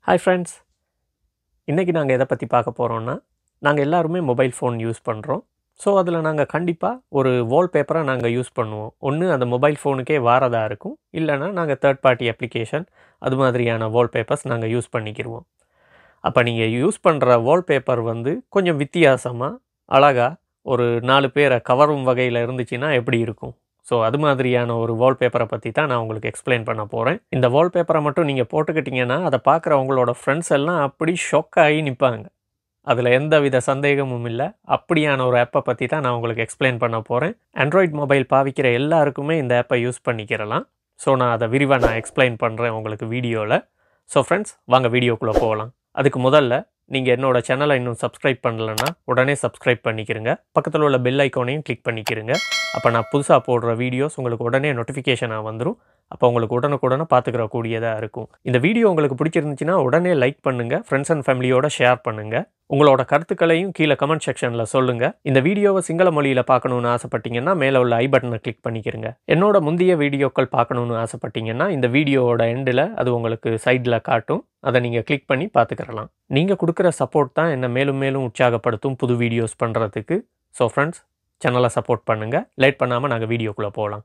hi friends இன்றைக்கி நாங்கள் எதை பற்றி பார்க்க போகிறோன்னா நாங்கள் எல்லாருமே மொபைல் ஃபோன் யூஸ் பண்ணுறோம் ஸோ அதில் நாங்கள் கண்டிப்பாக ஒரு வால்பேப்பரை நாங்கள் யூஸ் பண்ணுவோம் ஒன்று அந்த மொபைல் ஃபோனுக்கே வாரதாக இருக்கும் இல்லைன்னா நாங்கள் தேர்ட் பார்ட்டி அப்ளிகேஷன் அது மாதிரியான வால்பேப்பர்ஸ் நாங்கள் யூஸ் பண்ணிக்கிடுவோம் அப்போ நீங்கள் யூஸ் பண்ணுற வால்பேப்பர் வந்து கொஞ்சம் வித்தியாசமாக அழகாக ஒரு நாலு பேரை கவரும் வகையில் இருந்துச்சுன்னா எப்படி இருக்கும் ஸோ அது மாதிரியான ஒரு வால்பேப்பரை பற்றி தான் நான் உங்களுக்கு எக்ஸ்பிளைன் பண்ண போகிறேன் இந்த வால்பேப்பரை மட்டும் நீங்கள் போட்டுக்கிட்டிங்கன்னா அதை பார்க்குற உங்களோட ஃப்ரெண்ட்ஸ் எல்லாம் அப்படி ஷொக் ஆகி நிற்பாங்க அதில் எந்த வித சந்தேகமும் இல்லை அப்படியான ஒரு ஆப்பை பற்றி தான் நான் உங்களுக்கு எக்ஸ்பிளைன் பண்ண போகிறேன் ஆண்ட்ராய்ட் மொபைல் பாவிக்கிற எல்லாருக்குமே இந்த ஆப்பை யூஸ் பண்ணிக்கிறலாம் ஸோ நான் அதை விரிவாக நான் எக்ஸ்பிளைன் பண்ணுறேன் உங்களுக்கு வீடியோவில் ஸோ ஃப்ரெண்ட்ஸ் வாங்க வீடியோக்குள்ளே போகலாம் அதுக்கு முதல்ல நீங்கள் என்னோட சேனலை இன்னும் சப்ஸ்கிரைப் பண்ணலைன்னா உடனே சப்ஸ்கிரைப் பண்ணிக்கிறங்க பக்கத்தில் உள்ள பெல் ஐக்கானையும் கிளிக் பண்ணிக்கிறங்க அப்போ நான் புதுசாக போடுற வீடியோஸ் உங்களுக்கு உடனே நோட்டிஃபிகேஷனாக வந்துடும் அப்போ உங்களுக்கு உடனுக்குடனே பார்த்துக்கிற கூடியதாக இருக்கும் இந்த வீடியோ உங்களுக்கு பிடிச்சிருந்துச்சுன்னா உடனே லைக் பண்ணுங்கள் ஃப்ரெண்ட்ஸ் அண்ட் ஃபேமிலியோட ஷேர் பண்ணுங்கள் உங்களோட கருத்துக்களையும் கீழே கமெண்ட் செக்ஷனில் சொல்லுங்கள் இந்த வீடியோவை சிங்கள மொழியில் பார்க்கணுன்னு ஆசைப்பட்டீங்கன்னா மேலே உள்ள ஐ பட்டனை கிளிக் பண்ணிக்கிறங்க என்னோட முந்தைய வீடியோக்கள் பார்க்கணுன்னு ஆசைப்பட்டீங்கன்னா இந்த வீடியோவோட எண்டில் அது உங்களுக்கு சைடில் காட்டும் அதை நீங்கள் கிளிக் பண்ணி பார்த்துக்கிறலாம் நீங்கள் கொடுக்குற சப்போர்ட் தான் என்னை மேலும் மேலும் உற்சாகப்படுத்தும் புது வீடியோஸ் பண்ணுறதுக்கு ஸோ ஃப்ரெண்ட்ஸ் சேனலை சப்போர்ட் பண்ணுங்கள் லேட் பண்ணாமல் நாங்கள் வீடியோக்குள்ளே போகலாம்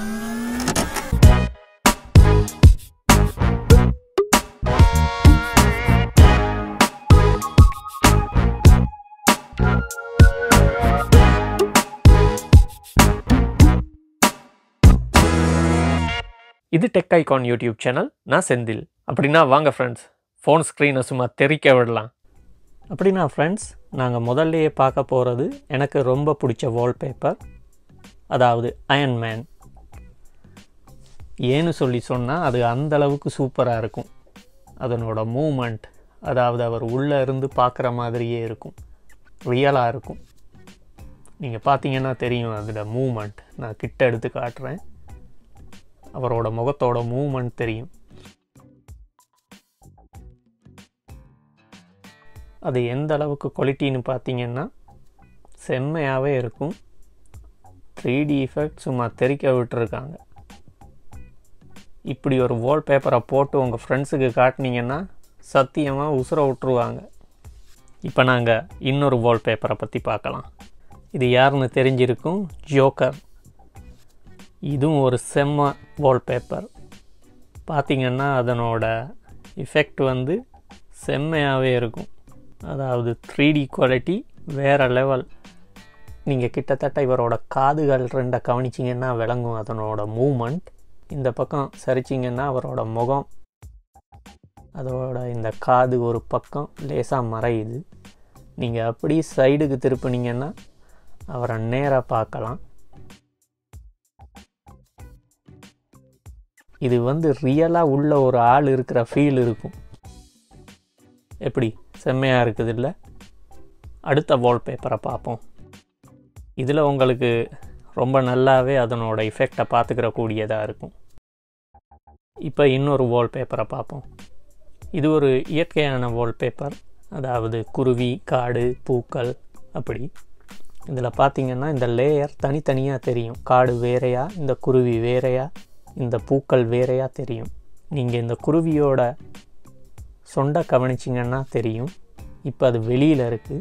இது டெக் ஐகான் யூடியூப் சேனல் நான் செந்தில் அப்படின்னா வாங்க ஃப்ரெண்ட்ஸ் ஃபோன் ஸ்க்ரீனை சும்மா தெறிக்க விடலாம் அப்படின்னா ஃப்ரெண்ட்ஸ் நாங்கள் முதல்லையே பார்க்க போகிறது எனக்கு ரொம்ப பிடிச்ச வால்பேப்பர் அதாவது அயன்மேன் ஏன்னு சொல்லி சொன்னால் அது அந்த அளவுக்கு சூப்பராக இருக்கும் அதனோட மூமெண்ட் அதாவது அவர் உள்ளே இருந்து பார்க்குற மாதிரியே இருக்கும் ரியலாக இருக்கும் நீங்கள் பார்த்தீங்கன்னா தெரியும் அதில் மூமெண்ட் நான் கிட்ட எடுத்து காட்டுறேன் அவரோட முகத்தோட மூமெண்ட் தெரியும் அது எந்த அளவுக்கு குவாலிட்டின்னு பார்த்தீங்கன்னா செம்மையாகவே இருக்கும் த்ரீ டி எஃபெக்ட் சும்மா தெறிக்க விட்டுருக்காங்க இப்படி ஒரு வால்பேப்பரை போட்டு உங்கள் ஃப்ரெண்ட்ஸுக்கு காட்டினீங்கன்னா சத்தியமாக உசுர விட்டுருவாங்க இப்போ நாங்கள் இன்னொரு வால்பேப்பரை பற்றி பார்க்கலாம் இது யாருன்னு தெரிஞ்சிருக்கும் ஜோக்கர் இதுவும் ஒரு செம்ம வால்பேப்பர் பார்த்திங்கன்னா அதனோட எஃபெக்ட் வந்து செம்மையாகவே இருக்கும் அதாவது த்ரீ டி குவாலிட்டி வேறு லெவல் நீங்கள் கிட்டத்தட்ட இவரோட காதுகள் ரெண்டை கவனிச்சிங்கன்னா விளங்கும் அதனோட மூமெண்ட் இந்த பக்கம் சரிச்சிங்கன்னா அவரோட முகம் அதோட இந்த காது ஒரு பக்கம் லேசாக மறையுது நீங்கள் அப்படி சைடுக்கு திருப்பினீங்கன்னா அவரை நேராக பார்க்கலாம் இது வந்து ரியலாக உள்ள ஒரு ஆள் இருக்கிற ஃபீல் இருக்கும் எப்படி செம்மையாக இருக்குது இல்லை அடுத்த வால்பேப்பரை பார்ப்போம் இதில் உங்களுக்கு ரொம்ப நல்லாவே அதனோட எஃபெக்டை பார்த்துக்கிற கூடியதாக இருக்கும் இப்போ இன்னொரு வால்பேப்பரை பார்ப்போம் இது ஒரு இயற்கையான வால்பேப்பர் அதாவது குருவி காடு பூக்கள் அப்படி இதில் பார்த்திங்கன்னா இந்த லேயர் தனித்தனியாக தெரியும் காடு வேறையா இந்த குருவி வேறையா இந்த பூக்கள் வேறையாக தெரியும் நீங்கள் இந்த குருவியோட சொண்டை கவனிச்சிங்கன்னா தெரியும் இப்போ அது வெளியில் இருக்குது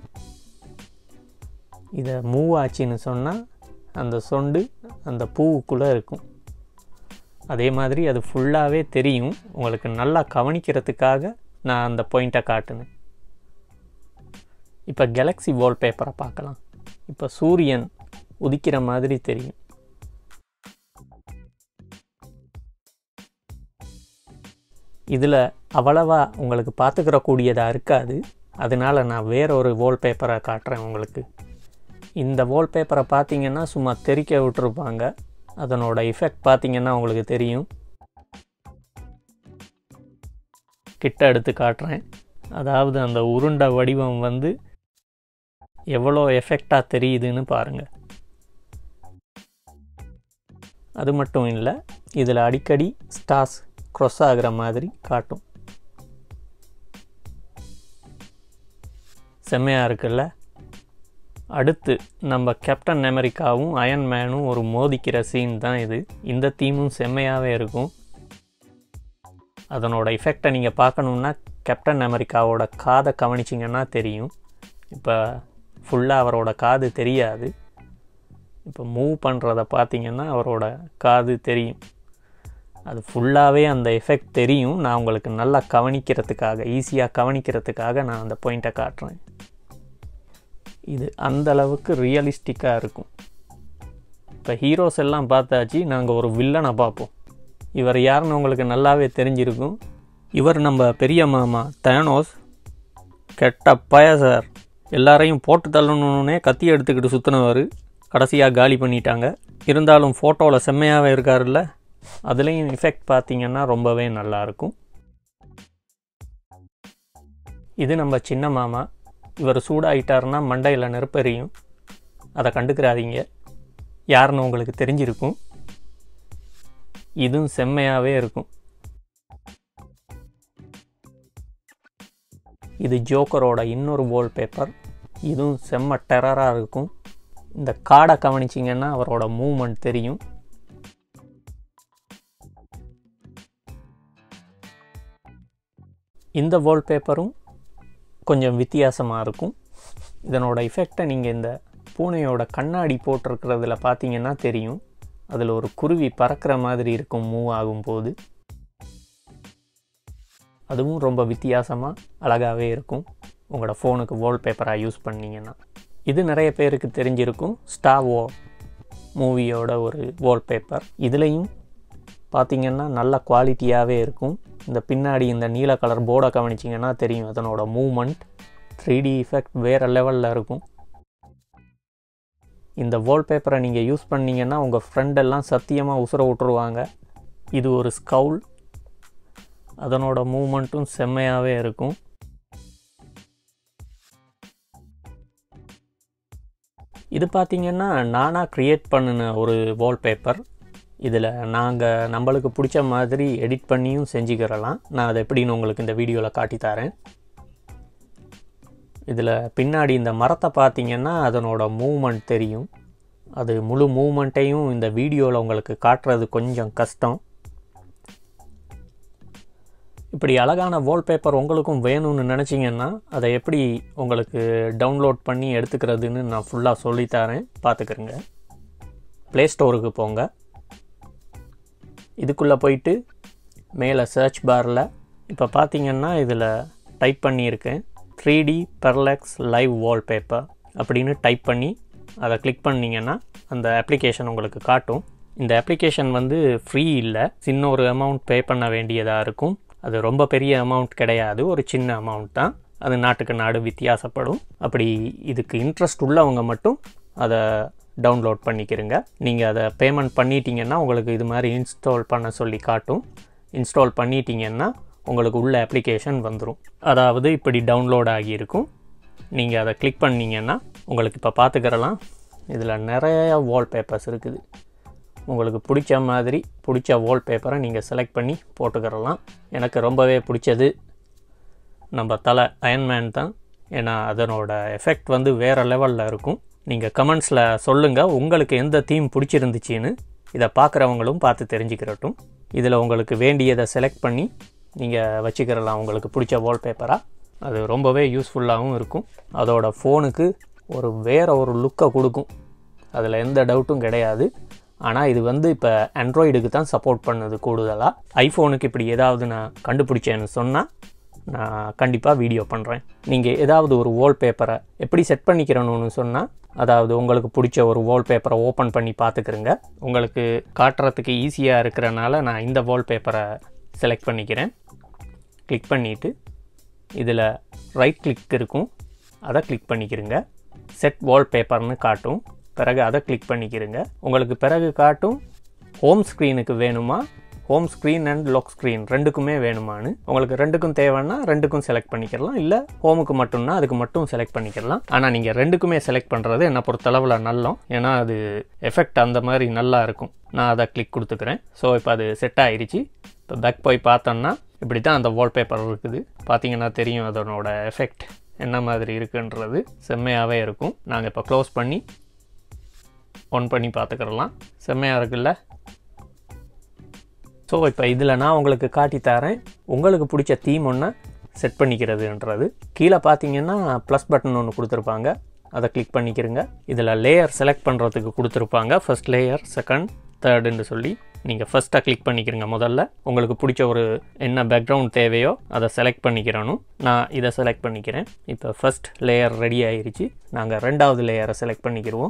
இதை மூவ் ஆச்சுன்னு சொன்னால் அந்த சொண்டு அந்த பூவுக்குள்ளே இருக்கும் அதே மாதிரி அது ஃபுல்லாகவே தெரியும் உங்களுக்கு நல்லா கவனிக்கிறதுக்காக நான் அந்த பாயிண்ட்டை காட்டுனேன் இப்போ கெலக்ஸி வால்பேப்பரை பார்க்கலாம் இப்போ சூரியன் உதிக்கிற மாதிரி தெரியும் இதில் அவ்வளவா உங்களுக்கு பார்த்துக்கிற கூடியதாக இருக்காது அதனால் நான் வேற ஒரு வால்பேப்பரை காட்டுறேன் உங்களுக்கு இந்த வால்பேப்பரை பார்த்தீங்கன்னா சும்மா தெறிக்க விட்டுருப்பாங்க அதனோட எஃபெக்ட் பார்த்தீங்கன்னா உங்களுக்கு தெரியும் கிட்ட எடுத்து காட்டுறேன் அதாவது அந்த உருண்டை வடிவம் வந்து எவ்வளோ எஃபெக்டாக தெரியுதுன்னு பாருங்கள் அது மட்டும் இல்லை இதில் அடிக்கடி ஸ்டார்ஸ் க்ரொஸ் ஆகிற மாதிரி காட்டும் செம்மையாக இருக்குல்ல அடுத்து நம்ம கேப்டன் அமெரிக்காவும் அயன்மேனும் ஒரு மோதிக்கிற சீன் தான் இது இந்த தீமும் செம்மையாகவே இருக்கும் அதனோட எஃபெக்டை நீங்கள் பார்க்கணுன்னா கேப்டன் அமெரிக்காவோட காதை கவனிச்சிங்கன்னா தெரியும் இப்போ ஃபுல்லாக அவரோட காது தெரியாது இப்போ மூவ் பண்ணுறத பார்த்தீங்கன்னா அவரோட காது தெரியும் அது ஃபுல்லாகவே அந்த எஃபெக்ட் தெரியும் நான் உங்களுக்கு நல்லா கவனிக்கிறதுக்காக ஈஸியாக கவனிக்கிறதுக்காக நான் அந்த பாயிண்ட்டை காட்டுறேன் இது அந்த அளவுக்கு ரியலிஸ்டிக்காக இருக்கும் இப்போ ஹீரோஸ் எல்லாம் பார்த்தாச்சு நாங்கள் ஒரு வில்லனை பார்ப்போம் இவர் யாருன்னு உங்களுக்கு நல்லாவே தெரிஞ்சிருக்கும் இவர் நம்ம பெரிய மாமா தேனோஸ் கெட்ட பய சார் எல்லாரையும் போட்டு தள்ளணுன்னே கத்தி எடுத்துக்கிட்டு சுற்றினவர் கடைசியாக காலி பண்ணிட்டாங்க இருந்தாலும் ஃபோட்டோவில் செம்மையாகவே இருக்காருல்ல அதுலேயும் எஃபெக்ட் பார்த்தீங்கன்னா ரொம்பவே நல்லாயிருக்கும் இது நம்ம சின்ன மாமா இவர் சூடாயிட்டாருன்னா மண்டையில் நெருப்பெறியும் அதை கண்டுக்கிறாதீங்க யாருன்னு உங்களுக்கு தெரிஞ்சிருக்கும் இதுவும் செம்மையாகவே இருக்கும் இது ஜோக்கரோட இன்னொரு வால் பேப்பர் இதுவும் செம்ம டெரராக இருக்கும் இந்த காடை கவனிச்சிங்கன்னா அவரோட மூமெண்ட் தெரியும் இந்த வால்பேப்பரும் கொஞ்சம் வித்தியாசமாக இருக்கும் இதனோட எஃபெக்டை நீங்கள் இந்த பூனையோட கண்ணாடி போட்டிருக்கிறதுல பார்த்தீங்கன்னா தெரியும் அதில் ஒரு குருவி பறக்கிற மாதிரி இருக்கும் மூவ் ஆகும்போது அதுவும் ரொம்ப வித்தியாசமாக அழகாகவே இருக்கும் உங்களோட ஃபோனுக்கு வால்பேப்பராக யூஸ் பண்ணிங்கன்னா இது நிறைய பேருக்கு தெரிஞ்சிருக்கும் ஸ்டார் வோ மூவியோட ஒரு வால்பேப்பர் இதுலேயும் பார்த்திங்கன்னா நல்ல குவாலிட்டியாகவே இருக்கும் இந்த பின்னாடி இந்த நீல கலர் போர்டை கவனிச்சிங்கன்னா தெரியும் அதனோட மூமெண்ட் த்ரீ டி எஃபெக்ட் வேறு லெவலில் இருக்கும் இந்த வால்பேப்பரை நீங்கள் யூஸ் பண்ணிங்கன்னா உங்கள் ஃப்ரெண்டெல்லாம் சத்தியமாக உசுர விட்டுருவாங்க இது ஒரு ஸ்கவுல் அதனோட மூமெண்ட்டும் செம்மையாகவே இருக்கும் இது பார்த்திங்கன்னா நானாக க்ரியேட் பண்ணின ஒரு வால்பேப்பர் இதில் நாங்கள் நம்மளுக்கு பிடிச்ச மாதிரி எடிட் பண்ணியும் செஞ்சுக்கிறலாம் நான் அதை எப்படின்னு உங்களுக்கு இந்த வீடியோவில் காட்டி தரேன் இதில் பின்னாடி இந்த மரத்தை பார்த்தீங்கன்னா அதனோட மூமெண்ட் தெரியும் அது முழு மூமெண்ட்டையும் இந்த வீடியோவில் உங்களுக்கு காட்டுறது கொஞ்சம் கஷ்டம் இப்படி அழகான வால்பேப்பர் உங்களுக்கும் வேணும்னு நினச்சிங்கன்னா அதை எப்படி உங்களுக்கு டவுன்லோட் பண்ணி எடுத்துக்கிறதுன்னு நான் ஃபுல்லாக சொல்லித்தரேன் பார்த்துக்கிறங்க ப்ளே ஸ்டோருக்கு போங்க இதுக்குள்ளே போயிட்டு மேலே சர்ச் பாரில் இப்போ பார்த்தீங்கன்னா இதில் டைப் பண்ணியிருக்கேன் three D parallax live wallpaper அப்படின்னு டைப் பண்ணி அதை கிளிக் பண்ணிங்கன்னா அந்த அப்ளிகேஷன் உங்களுக்கு காட்டும் இந்த அப்ளிகேஷன் வந்து ஃப்ரீ இல்லை சின்ன ஒரு அமௌண்ட் பே பண்ண வேண்டியதாக இருக்கும் அது ரொம்ப பெரிய அமௌண்ட் கிடையாது ஒரு சின்ன அமௌண்ட் தான் அது நாட்டுக்கு நாடு வித்தியாசப்படும் அப்படி இதுக்கு இன்ட்ரெஸ்ட் உள்ளவங்க மட்டும் அதை டவுன்லோட் பண்ணிக்கிறங்க நீங்கள் அதை பேமெண்ட் பண்ணிட்டீங்கன்னா உங்களுக்கு இது மாதிரி இன்ஸ்டால் பண்ண சொல்லி காட்டும் இன்ஸ்டால் பண்ணிட்டீங்கன்னா உங்களுக்கு உள்ள அப்ளிகேஷன் வந்துடும் அதாவது இப்படி டவுன்லோட் ஆகியிருக்கும் நீங்கள் அதை கிளிக் பண்ணிங்கன்னா உங்களுக்கு இப்போ பார்த்துக்கிறலாம் இதில் நிறைய வால்பேப்பர்ஸ் இருக்குது உங்களுக்கு பிடிச்ச மாதிரி பிடிச்ச வால்பேப்பரை நீங்கள் செலக்ட் பண்ணி போட்டுக்கிறலாம் எனக்கு ரொம்பவே பிடிச்சது நம்ம தலை அயன்மேன் தான் ஏன்னா அதனோட எஃபெக்ட் வந்து வேறு லெவலில் இருக்கும் நீங்கள் கமெண்ட்ஸில் சொல்லுங்கள் உங்களுக்கு எந்த தீம் பிடிச்சிருந்துச்சின்னு இதை பார்க்குறவங்களும் பார்த்து தெரிஞ்சுக்கிறட்டும் இதில் உங்களுக்கு வேண்டியதை செலக்ட் பண்ணி நீங்கள் வச்சுக்கிறலாம் உங்களுக்கு பிடிச்ச வால்பேப்பராக அது ரொம்பவே யூஸ்ஃபுல்லாகவும் இருக்கும் அதோட ஃபோனுக்கு ஒரு வேறு ஒரு லுக்கை கொடுக்கும் அதில் எந்த டவுட்டும் கிடையாது ஆனால் இது வந்து இப்போ ஆண்ட்ராய்டுக்கு தான் சப்போர்ட் பண்ணுது கூடுதலாக ஐஃபோனுக்கு இப்படி ஏதாவது நான் கண்டுபிடிச்சேன்னு சொன்னால் நான் கண்டிப்பாக வீடியோ பண்ணுறேன் நீங்கள் ஏதாவது ஒரு வால்பேப்பரை எப்படி செட் பண்ணிக்கிறணும்னு சொன்னால் அதாவது உங்களுக்கு பிடிச்ச ஒரு வால்பேப்பரை ஓப்பன் பண்ணி பார்த்துக்கிறங்க உங்களுக்கு காட்டுறதுக்கு ஈஸியாக இருக்கிறனால நான் இந்த வால்பேப்பரை செலக்ட் பண்ணிக்கிறேன் கிளிக் பண்ணிவிட்டு இதில் ரைட் கிளிக் இருக்கும் அதை கிளிக் பண்ணிக்கிறங்க செட் வால்பேப்பர்னு காட்டும் பிறகு அதை கிளிக் பண்ணிக்கிறங்க உங்களுக்கு பிறகு காட்டும் ஹோம் ஸ்க்ரீனுக்கு வேணுமா home screen and lock screen ரெண்டுக்குமே வேணுமான்னு உங்களுக்கு ரெண்டுக்கும் தேவைன்னா ரெண்டுக்கும் செலக்ட் பண்ணிக்கலாம் இல்லை ஹோமுக்கு மட்டும்னா அதுக்கு மட்டும் செலக்ட் பண்ணிக்கலாம் ஆனால் நீங்கள் ரெண்டுக்குமே செலக்ட் பண்ணுறது என்னை பொறுத்தளவில் நல்லம் ஏன்னா அது எஃபெக்ட் அந்த மாதிரி நல்லா இருக்கும் நான் அதை கிளிக் கொடுத்துக்கிறேன் ஸோ இப்போ அது செட் ஆயிடுச்சு இப்போ பேக் போய் பார்த்தோன்னா இப்படி தான் அந்த வால்பேப்பர் இருக்குது பார்த்தீங்கன்னா தெரியும் அதனோட எஃபெக்ட் என்ன மாதிரி இருக்குன்றது செம்மையாகவே இருக்கும் நாங்கள் இப்போ க்ளோஸ் பண்ணி ஒன் பண்ணி பார்த்துக்கிறலாம் செம்மையாக இருக்குல்ல ஸோ இப்போ இதில் நான் உங்களுக்கு காட்டி தரேன் உங்களுக்கு பிடிச்ச தீம் ஒன்று செட் பண்ணிக்கிறதுன்றது கீழே பார்த்தீங்கன்னா ப்ளஸ் பட்டன் ஒன்று கொடுத்துருப்பாங்க அதை கிளிக் பண்ணிக்கிறங்க இதில் லேயர் செலக்ட் பண்ணுறதுக்கு கொடுத்துருப்பாங்க ஃபர்ஸ்ட் லேயர் செகண்ட் தேர்டுன்னு சொல்லி நீங்கள் ஃபஸ்ட்டாக கிளிக் பண்ணிக்கிறங்க முதல்ல உங்களுக்கு பிடிச்ச ஒரு என்ன பேக்ரவுண்ட் தேவையோ அதை செலக்ட் பண்ணிக்கிறணும் நான் இதை செலக்ட் பண்ணிக்கிறேன் இப்போ ஃபஸ்ட் லேயர் ரெடி ஆயிருச்சு நாங்கள் ரெண்டாவது லேயரை செலக்ட் பண்ணிக்கிடுவோம்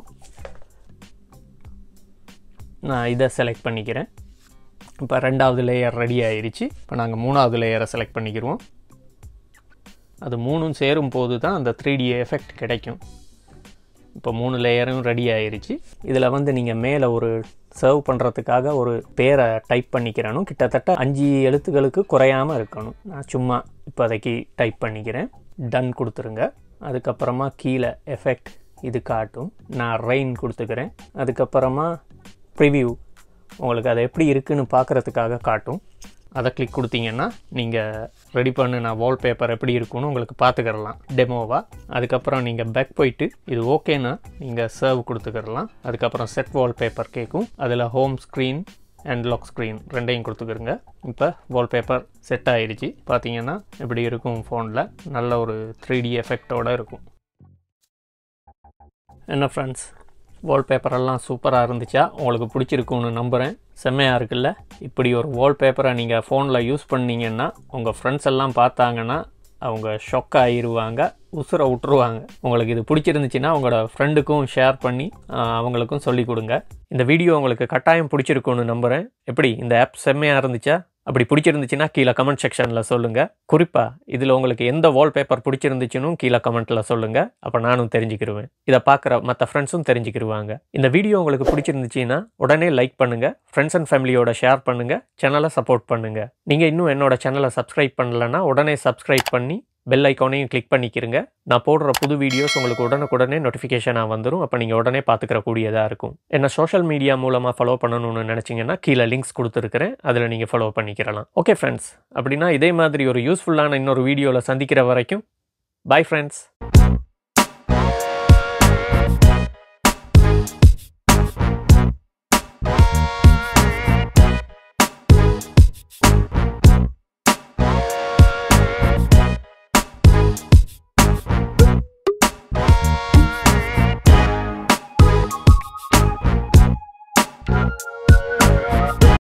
நான் இதை செலக்ட் பண்ணிக்கிறேன் இப்போ ரெண்டாவது லேயர் ரெடி ஆயிருச்சு இப்போ நாங்கள் மூணாவது லேயரை செலக்ட் பண்ணிக்கிடுவோம் அது மூணும் சேரும் போது தான் அந்த த்ரீ டி எஃபெக்ட் கிடைக்கும் இப்போ மூணு லேயரும் ரெடி ஆயிருச்சு இதில் வந்து நீங்கள் மேலே ஒரு சர்வ் பண்ணுறதுக்காக ஒரு பேரை டைப் பண்ணிக்கிறணும் கிட்டத்தட்ட அஞ்சு எழுத்துக்களுக்கு குறையாமல் இருக்கணும் நான் சும்மா இப்போதைக்கு டைப் பண்ணிக்கிறேன் டன் கொடுத்துருங்க அதுக்கப்புறமா கீழே எஃபெக்ட் இது காட்டும் நான் ரெயின் கொடுத்துக்கிறேன் அதுக்கப்புறமா ப்ரிவ்யூ உங்களுக்கு அது எப்படி இருக்குன்னு பார்க்குறதுக்காக காட்டும் அதை கிளிக் கொடுத்தீங்கன்னா நீங்கள் ரெடி பண்ணின வால்பேப்பர் எப்படி இருக்குன்னு உங்களுக்கு பார்த்துக்கிறலாம் டெமோவாக அதுக்கப்புறம் நீங்கள் பேக் போயிட்டு இது ஓகேன்னா நீங்கள் சர்வ் கொடுத்துக்கிறலாம் அதுக்கப்புறம் செட் வால்பேப்பர் கேட்கும் அதில் home screen and lock screen ரெண்டையும் கொடுத்துக்கிறங்க இப்போ வால்பேப்பர் செட் ஆயிடுச்சு பார்த்தீங்கன்னா இப்படி இருக்கும் ஃபோனில் நல்ல ஒரு த்ரீ டி எஃபெக்டோடு இருக்கும் என்ன ஃப்ரெண்ட்ஸ் வால்பேப்பரெல்லாம் சூப்பராக இருந்துச்சா உங்களுக்கு பிடிச்சிருக்குன்னு நம்புகிறேன் செம்மையாக இருக்குல்ல இப்படி ஒரு வால்பேப்பரை நீங்கள் ஃபோனில் யூஸ் பண்ணீங்கன்னா உங்கள் ஃப்ரெண்ட்ஸ் எல்லாம் பார்த்தாங்கன்னா அவங்க ஷொக் ஆகிடுவாங்க உசுரை விட்டுருவாங்க உங்களுக்கு இது பிடிச்சிருந்துச்சின்னா உங்களோட ஃப்ரெண்டுக்கும் ஷேர் பண்ணி ஆஹ், அவங்களுக்கும் சொல்லி கொடுங்க இந்த வீடியோ உங்களுக்கு கட்டாயம் பிடிச்சிருக்குன்னு நம்புகிறேன் எப்படி இந்த ஆப் செம்மையாக இருந்துச்சா அப்படி பிடிச்சிருந்துச்சுன்னா கீழே கமெண்ட் செக்ஷனில் சொல்லுங்கள் குறிப்பாக இதில் உங்களுக்கு எந்த வால்பேப்பர் பிடிச்சிருந்துச்சுன்னு கீழே கமெண்ட்டில் சொல்லுங்கள் அப்போ நானும் தெரிஞ்சுக்கிருவேன் இதை பார்க்குற மற்ற ஃப்ரெண்ட்ஸும் தெரிஞ்சுக்கிருவாங்க இந்த வீடியோ உங்களுக்கு பிடிச்சிருந்துச்சுன்னா உடனே லைக் பண்ணுங்கள் ஃப்ரெண்ட்ஸ் அண்ட் ஃபேமிலியோட ஷேர் பண்ணுங்கள் சேனலை சப்போர்ட் பண்ணுங்கள் நீங்கள் இன்னும் என்னோட சேனலை சப்ஸ்கிரைப் பண்ணலைன்னா உடனே சப்ஸ்கிரைப் பண்ணி பெல் ஐக்கானையும் கிளிக் பண்ணிக்கிறங்க நான் போடுற புது வீடியோஸ் உங்களுக்கு உடனுக்குடனே நோட்டிஃபிகேஷனாக வந்துடும் அப்போ நீங்கள் உடனே பார்த்துக்கிற கூடியதாக இருக்கும் என்ன சோஷியல் மீடியா மூலமாக ஃபாலோ பண்ணணும்னு நினச்சிங்கன்னா கீழே லிங்க்ஸ் கொடுத்துருக்கிறேன் அதில் நீங்கள் ஃபாலோ பண்ணிக்கிறலாம் ஓகே ஃப்ரெண்ட்ஸ் அப்படின்னா இதே மாதிரி ஒரு யூஸ்ஃபுல்லான இன்னொரு வீடியோவில் சந்திக்கிற வரைக்கும் பை ஃப்ரெண்ட்ஸ்